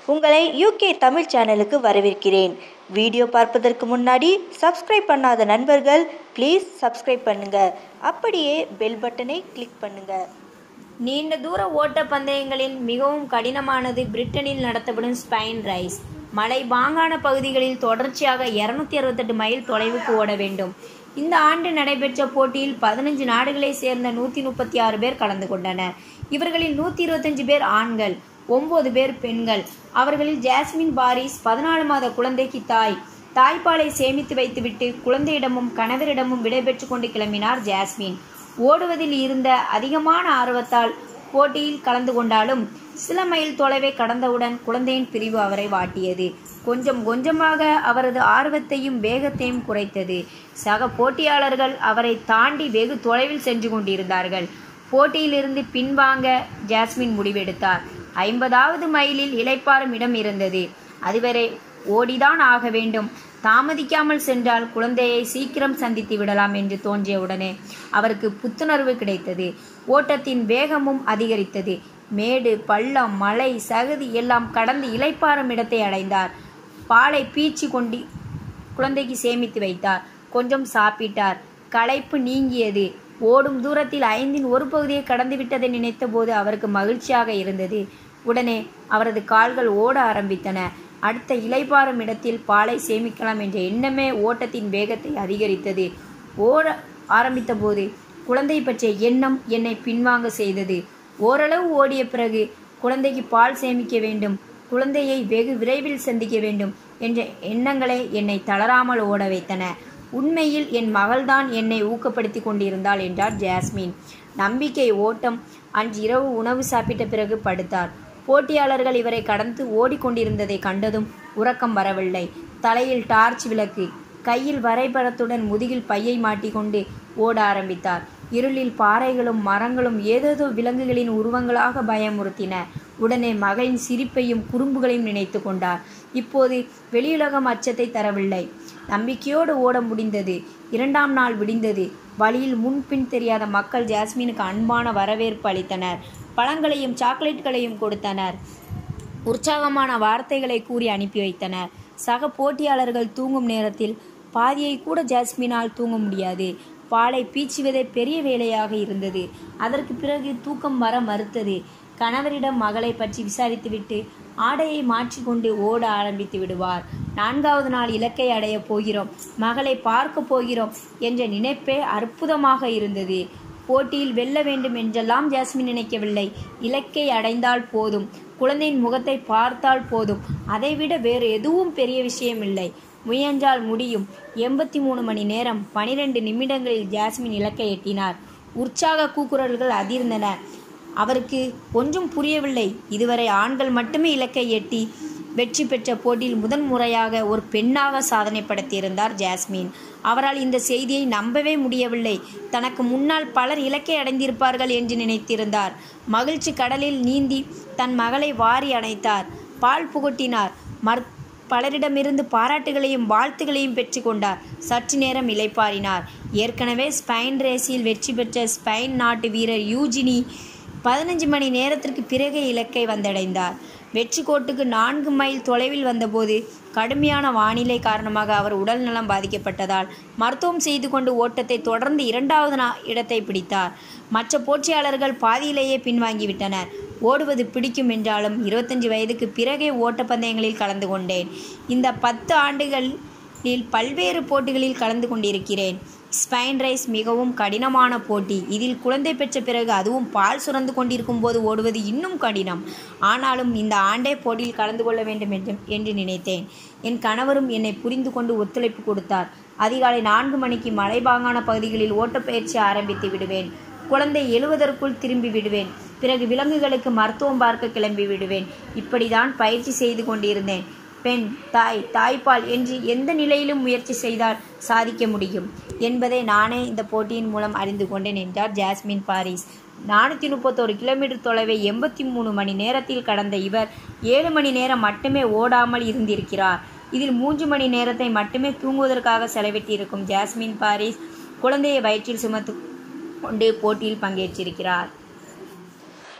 உங்களை யூகே தமிழ் சேனலுக்கு வரவேற்கிறேன் வீடியோ பார்ப்பதற்கு முன்னாடி சப்ஸ்கிரைப் பண்ணாத நண்பர்கள் ப்ளீஸ் சப்ஸ்கிரைப் பண்ணுங்க அப்படியே பெல் பட்டனை கிளிக் பண்ணுங்க நீண்ட தூர ஓட்ட பந்தயங்களில் மிகவும் கடினமானது பிரிட்டனில் நடத்தப்படும் ஸ்பைன் ரைஸ் மலை பாங்கான பகுதிகளில் தொடர்ச்சியாக இருநூத்தி அறுபத்தெட்டு மைல் தொலைவுக்கு ஓட வேண்டும் இந்த ஆண்டு நடைபெற்ற போட்டியில் பதினஞ்சு நாடுகளை சேர்ந்த நூற்றி முப்பத்தி ஆறு பேர் கலந்து கொண்டனர் இவர்களில் நூற்றி இருபத்தஞ்சு பேர் ஆண்கள் ஒன்பது பேர் பெண்கள் அவர்களில் ஜாஸ்மின் பாரிஸ் பதினாலு மாத குழந்தைக்கு தாய் தாய்ப்பாலை சேமித்து வைத்துவிட்டு குழந்தையிடமும் கணவரிடமும் விடைபெற்று கொண்டு கிளம்பினார் ஜாஸ்மின் ஓடுவதில் இருந்த அதிகமான ஆர்வத்தால் போட்டியில் கலந்து கொண்டாலும் சில மைல் தொலைவை கடந்தவுடன் குழந்தையின் பிரிவு அவரை வாட்டியது கொஞ்சம் கொஞ்சமாக அவரது ஆர்வத்தையும் வேகத்தையும் குறைத்தது சக போட்டியாளர்கள் அவரை தாண்டி வெகு தொலைவில் சென்று கொண்டிருந்தார்கள் போட்டியிலிருந்து பின்வாங்க ஜாஸ்மின் முடிவெடுத்தார் ஐம்பதாவது மைலில் இளைப்பாறும் இடம் இருந்தது அதுவரை ஓடிதான் ஆக வேண்டும் தாமதிக்காமல் சென்றால் குழந்தையை சீக்கிரம் சந்தித்து விடலாம் என்று தோன்றிய உடனே அவருக்கு புத்துணர்வு கிடைத்தது ஓட்டத்தின் வேகமும் அதிகரித்தது மேடு பள்ளம் மலை சகதி எல்லாம் கடந்து இளைப்பாறும் இடத்தை அடைந்தார் பாலை பீச்சி கொண்டு குழந்தைக்கு சேமித்து வைத்தார் கொஞ்சம் சாப்பிட்டார் களைப்பு நீங்கியது ஓடும் தூரத்தில் ஐந்தின் ஒரு பகுதியை கடந்து விட்டதை நினைத்தபோது அவருக்கு மகிழ்ச்சியாக இருந்தது உடனே அவரது கால்கள் ஓட ஆரம்பித்தன அடுத்த இலைப்பாறும் இடத்தில் பாலை சேமிக்கலாம் என்ற எண்ணமே ஓட்டத்தின் வேகத்தை அதிகரித்தது ஓட ஆரம்பித்த போது குழந்தை பற்றிய எண்ணம் என்னை பின்வாங்க செய்தது ஓரளவு ஓடிய பிறகு குழந்தைக்கு பால் சேமிக்க வேண்டும் குழந்தையை வெகு விரைவில் சந்திக்க வேண்டும் என்ற எண்ணங்களே என்னை தளராமல் ஓட வைத்தன உண்மையில் என் மகள்தான் என்னை ஊக்கப்படுத்தி கொண்டிருந்தாள் என்றார் ஜாஸ்மின் நம்பிக்கை ஓட்டம் அன்று இரவு உணவு சாப்பிட்ட பிறகு படுத்தார் போட்டியாளர்கள் இவரை கடந்து ஓடிக்கொண்டிருந்ததை கண்டதும் உறக்கம் வரவில்லை தலையில் டார்ச் விளக்கு கையில் வரைபடத்துடன் முதுகில் பையை மாட்டிக்கொண்டு ஓட ஆரம்பித்தார் இருளில் பாறைகளும் மரங்களும் ஏதேதோ விலங்குகளின் உருவங்களாக பயமுறுத்தின உடனே மகளின் சிரிப்பையும் குறும்புகளையும் நினைத்து கொண்டார் இப்போது வெளியுலகம் அச்சத்தை தரவில்லை நம்பிக்கையோடு ஓட முடிந்தது இரண்டாம் நாள் விடிந்தது வழியில் முன்பின் தெரியாத மக்கள் ஜாஸ்மினுக்கு அன்பான வரவேற்பு அளித்தனர் பழங்களையும் சாக்லேட்களையும் கொடுத்தனர் உற்சாகமான வார்த்தைகளை கூறி அனுப்பி வைத்தனர் சக போட்டியாளர்கள் தூங்கும் நேரத்தில் பாதியை கூட ஜாஸ்மினால் தூங்க முடியாது பாலை பீச்சுவதே பெரிய வேலையாக இருந்தது அதற்கு பிறகு தூக்கம் வர மறுத்தது கணவரிடம் மகளை பற்றி விசாரித்துவிட்டு ஆடையை மாற்றிக்கொண்டு ஓட ஆரம்பித்து விடுவார் நான்காவது நாள் இலக்கை அடையப் போகிறோம் மகளை பார்க்க போகிறோம் என்ற நினைப்பே அற்புதமாக இருந்தது போட்டியில் வெல்ல வேண்டும் என்றெல்லாம் ஜாஸ்மின் நினைக்கவில்லை இலக்கை அடைந்தால் போதும் குழந்தையின் முகத்தை பார்த்தால் போதும் அதைவிட வேறு எதுவும் பெரிய விஷயம் இல்லை முயன்றால் முடியும் எண்பத்தி மூணு மணி நேரம் பனிரெண்டு நிமிடங்களில் ஜாஸ்மின் இலக்கை எட்டினார் உற்சாக கூக்குரல்கள் அதிர்ந்தன அவருக்கு ஒன்றும் புரியவில்லை இதுவரை ஆண்கள் மட்டுமே இலக்கை எட்டி வெற்றி பெற்ற போட்டியில் முதன் முறையாக ஒரு பெண்ணாக சாதனை படுத்தியிருந்தார் ஜாஸ்மின் அவரால் இந்த செய்தியை நம்பவே முடியவில்லை தனக்கு முன்னால் பலர் இலக்கை அடைந்திருப்பார்கள் என்று நினைத்திருந்தார் மகிழ்ச்சி கடலில் நீந்தி தன் மகளை வாரி அணைத்தார் பால் புகட்டினார் மர் பலரிடமிருந்து பாராட்டுகளையும் வாழ்த்துகளையும் பெற்றுக்கொண்டார் சற்று நேரம் இலைப்பாரினார் ஏற்கனவே ஸ்பெயின் ரேஸில் வெற்றி பெற்ற ஸ்பெயின் நாட்டு வீரர் யூஜினி பதினஞ்சு மணி நேரத்திற்கு பிறகே இலக்கை வந்தடைந்தார் வெற்றி கோட்டுக்கு நான்கு மைல் தொலைவில் வந்தபோது கடுமையான வானிலை காரணமாக அவர் உடல் நலம் பாதிக்கப்பட்டதால் மருத்துவம் செய்து கொண்டு ஓட்டத்தை தொடர்ந்து இரண்டாவது நா இடத்தை பிடித்தார் மற்ற போட்டியாளர்கள் பாதியிலேயே பின்வாங்கிவிட்டனர் ஓடுவது பிடிக்கும் என்றாலும் இருபத்தஞ்சு வயதுக்கு பிறகே ஓட்டப்பந்தயங்களில் கலந்து கொண்டேன் இந்த பத்து ஆண்டுகளில் பல்வேறு போட்டிகளில் கலந்து கொண்டிருக்கிறேன் ஸ்பைன் ரைஸ் மிகவும் கடினமான போட்டி இதில் குழந்தை பெற்ற பிறகு அதுவும் பால் சுரந்து கொண்டிருக்கும் போது ஓடுவது இன்னும் கடினம் ஆனாலும் இந்த ஆண்டே போட்டியில் கலந்து கொள்ள வேண்டும் என்று என்று நினைத்தேன் என் கணவரும் என்னை புரிந்து கொண்டு ஒத்துழைப்பு கொடுத்தார் அதிகாலை நான்கு மணிக்கு மலைபாங்கான பகுதிகளில் ஓட்டப்பயிற்சி ஆரம்பித்து விடுவேன் குழந்தை எழுவதற்குள் திரும்பி விடுவேன் பிறகு விலங்குகளுக்கு மருத்துவம் பார்க்க கிளம்பி விடுவேன் இப்படிதான் பயிற்சி செய்து கொண்டிருந்தேன் பெண் தாய் தாய்ப்பால் என்று எந்த நிலையிலும் முயற்சி செய்தால் சாதிக்க முடியும் என்பதை நானே இந்த போட்டியின் மூலம் அறிந்து கொண்டேன் என்றார் ஜாஸ்மின் பாரிஸ் நானூற்றி முப்பத்தோரு கிலோமீட்டர் தொலைவை எண்பத்தி மூணு மணி நேரத்தில் கடந்த இவர் ஏழு மணி நேரம் மட்டுமே ஓடாமல் இருந்திருக்கிறார் இதில் மூன்று மணி நேரத்தை மட்டுமே தூங்குவதற்காக செலவிட்டிருக்கும் ஜாஸ்மின் பாரிஸ் குழந்தையை வயிற்றில் சுமத்து கொண்டு போட்டியில் பங்கேற்றிருக்கிறார்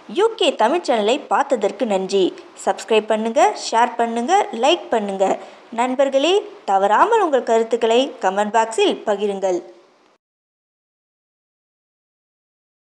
யூகே தமிழ் சேனலை பார்த்ததற்கு நன்றி சப்ஸ்கிரைப் பண்ணுங்கள் ஷேர் பண்ணுங்கள் லைக் பண்ணுங்கள் நண்பர்களே தவறாமல் உங்கள் கருத்துக்களை கமெண்ட் பாக்ஸில் பகிருங்கள்